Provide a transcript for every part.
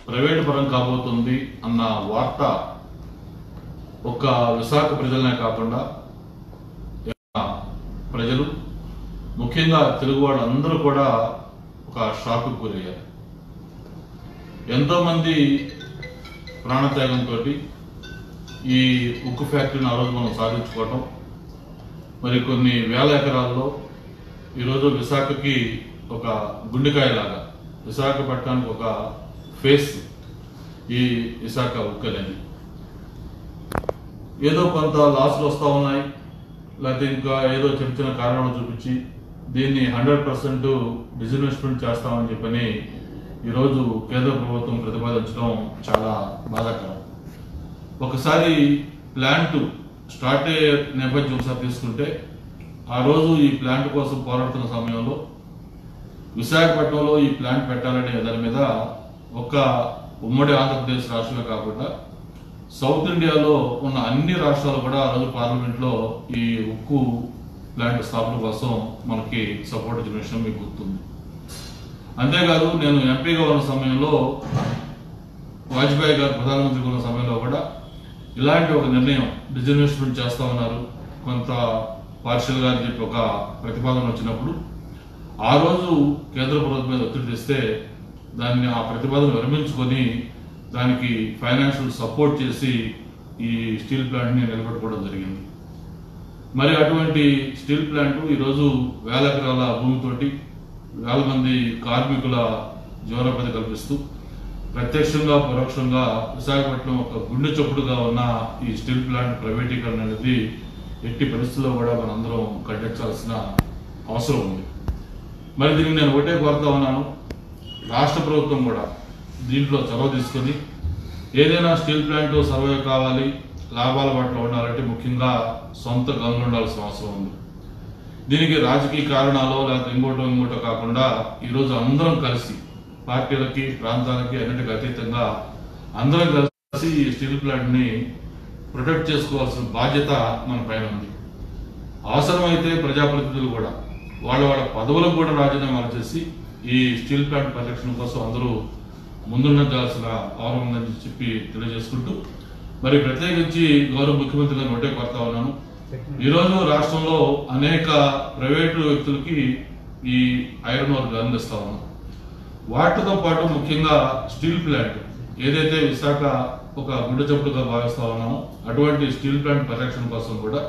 private పరం కాబోతుంది అన్న వార్త ఒక్క విశాఖ ప్రజలనే కాకుండా ప్రజలు ముఖ్యంగా తెలుగు వాళ్ళందరూ కూడా ఒక షాక్కు గురయ్యారు ఎంతోమంది ప్రాణత్యాగంతో ఈ ఉక్కు ఫ్యాక్టరీని ఆ రోజు మనం సాధించుకోవటం మరి కొన్ని వేల ఎకరాల్లో ఈరోజు విశాఖకి ఒక గుండెకాయలాగా విశాఖపట్నానికి ఒక ఫేస్ ఈ విశాఖ ఉక్కు అనేది ఏదో కొంత లాస్లు వస్తూ ఉన్నాయి లేకపోతే ఇంకా ఏదో చిన్న చిన్న కారణాలు చూపించి దీన్ని హండ్రెడ్ పర్సెంట్ డిజిన్వెస్ట్మెంట్ చేస్తామని చెప్పని ఈరోజు కేంద్ర ప్రభుత్వం ప్రతిపాదించడం చాలా బాధాకరం ఒకసారి ప్లాంట్ స్టార్ట్ అయ్యే నేపథ్యం ఒకసారి తీసుకుంటే ఆ రోజు ఈ ప్లాంట్ కోసం పోరాడుతున్న సమయంలో విశాఖపట్నంలో ఈ ప్లాంట్ పెట్టాలనే దాని మీద ఒక ఉమ్మడి ఆంధ్రప్రదేశ్ రాష్ట్రమే కాకుండా సౌత్ ఇండియాలో ఉన్న అన్ని రాష్ట్రాలు కూడా ఆ రోజు పార్లమెంట్లో ఈ ఉక్కు ప్లాంట్ స్థాపన కోసం మనకి సపోర్ట్ ఇచ్చిన విషయం మీకు గుర్తుంది అంతేకాదు నేను ఎంపీగా ఉన్న సమయంలో వాజ్పేయి గారు ప్రధానమంత్రిగా ఉన్న సమయంలో కూడా ఇలాంటి ఒక నిర్ణయం డిజిన్వెస్ట్మెంట్ చేస్తా ఉన్నారు కొంత పార్షల్ గారు చెప్పి ఒక ప్రతిపాదన వచ్చినప్పుడు ఆ రోజు కేంద్ర ప్రభుత్వం మీద ఒత్తిడి తెస్తే దాన్ని ఆ ప్రతిపాదన విరమించుకొని దానికి ఫైనాన్షియల్ సపోర్ట్ చేసి ఈ స్టీల్ ప్లాంట్ని నిలబెట్టుకోవడం జరిగింది మరి అటువంటి స్టీల్ ప్లాంట్ ఈరోజు వేల ఎకరాల భూమితోటి వేల మంది కార్మికుల జీవనోపాధి కల్పిస్తూ ప్రత్యక్షంగా పరోక్షంగా విశాఖపట్నం ఒక గుండె చొప్పుడుగా ఉన్న ఈ స్టీల్ ప్లాంట్ ప్రైవేటీకరణ అనేది ఎట్టి పరిస్థితుల్లో కూడా మనందరం ఖండించాల్సిన అవసరం ఉంది మరి దీనికి నేను ఒకటే కోరుతా ఉన్నాను రాష్ట్ర ప్రభుత్వం కూడా దీంట్లో చొరవ తీసుకొని ఏదైనా స్టీల్ ప్లాంట్ సర్వే కావాలి లాభాల పట్ల ఉండాలంటే ముఖ్యంగా సొంత గనులు ఉండాల్సిన అవసరం ఉంది దీనికి రాజకీయ కారణాలు లేకపోతే ఇంకోటో ఇంకోటో కాకుండా ఈరోజు అందరం కలిసి పార్టీలకి ప్రాంతాలకి అన్నిటికీ అతీతంగా అందరం కలిసి ఈ స్టీల్ ప్లాంట్ ని ప్రొటెక్ట్ చేసుకోవాల్సిన బాధ్యత మన పైన ఉంది అవసరమైతే ప్రజాప్రతినిధులు కూడా వాళ్ళ వాళ్ళ పదవులకు కూడా రాజీనామాలు చేసి ఈ స్టీల్ ప్లాంట్ పరిరక్షణ కోసం అందరూ ముందుండాల్సిన అవసరం ఉందని చెప్పి తెలియజేసుకుంటూ మరి ప్రత్యేకించి గౌరవ ముఖ్యమంత్రి గారిని ఒకటే కోరుతా ఉన్నాను ఈరోజు రాష్ట్రంలో అనేక ప్రైవేటు వ్యక్తులకి ఈ ఐరన్ వర్క్ అందిస్తా ఉన్నాం వాటితో పాటు ముఖ్యంగా స్టీల్ ప్లాంట్ ఏదైతే విశాఖ ఒక గుడ్డ చప్పుడుగా భావిస్తా ఉన్నామో అటువంటి స్టీల్ ప్లాంట్ పరిరక్షణ కోసం కూడా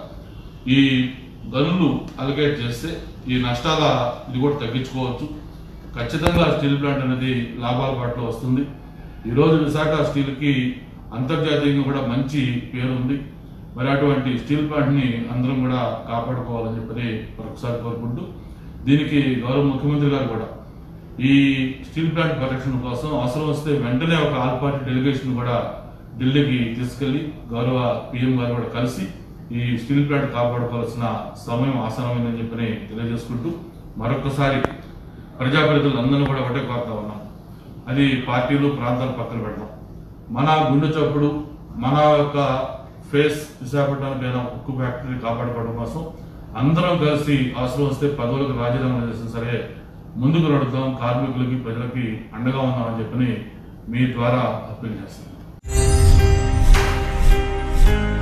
ఈ గనులు అలిగేట్ చేస్తే ఈ నష్టాల ఇది కూడా తగ్గించుకోవచ్చు ఖచ్చితంగా స్టీల్ ప్లాంట్ అనేది లాభాల బాటలో వస్తుంది ఈరోజు విశాఖ స్టీల్కి అంతర్జాతీయంగా కూడా మంచి పేరు ఉంది మరి అటువంటి స్టీల్ ప్లాంట్ని అందరం కూడా కాపాడుకోవాలని చెప్పని మరొకసారి కోరుకుంటూ దీనికి గౌరవ ముఖ్యమంత్రి గారు కూడా ఈ స్టీల్ ప్లాంట్ పరిరక్షణ కోసం అవసరం వస్తే వెంటనే ఒక ఆల్ పార్టీ డెలిగేషన్ కూడా ఢిల్లీకి తీసుకెళ్లి గౌరవ పిఎం గారు కూడా కలిసి ఈ స్టీల్ ప్లాంట్ కాపాడుకోవాల్సిన సమయం ఆసనమైందని చెప్పని తెలియజేసుకుంటూ మరొకసారి ప్రజాప్రతినిధులందరినీ కూడా ఒకటే కోరుతా ఉన్నాం అది పార్టీలు ప్రాంతాలు పక్కన పెట్టడం మన గుండె చప్పుడు మన యొక్క ఫేస్ విశాఖపట్నానికి అయినా ఉక్కు ఫ్యాక్టరీ కాపాడుకోవడం కోసం అందరం కలిసి అవసరం వస్తే పదవులకు రాజీనామా చేసినా సరే ముందుకు నడుద్దాం కార్మికులకి ప్రజలకి అండగా ఉందామని చెప్పని మీ ద్వారా అప్పీల్ చేస్తాను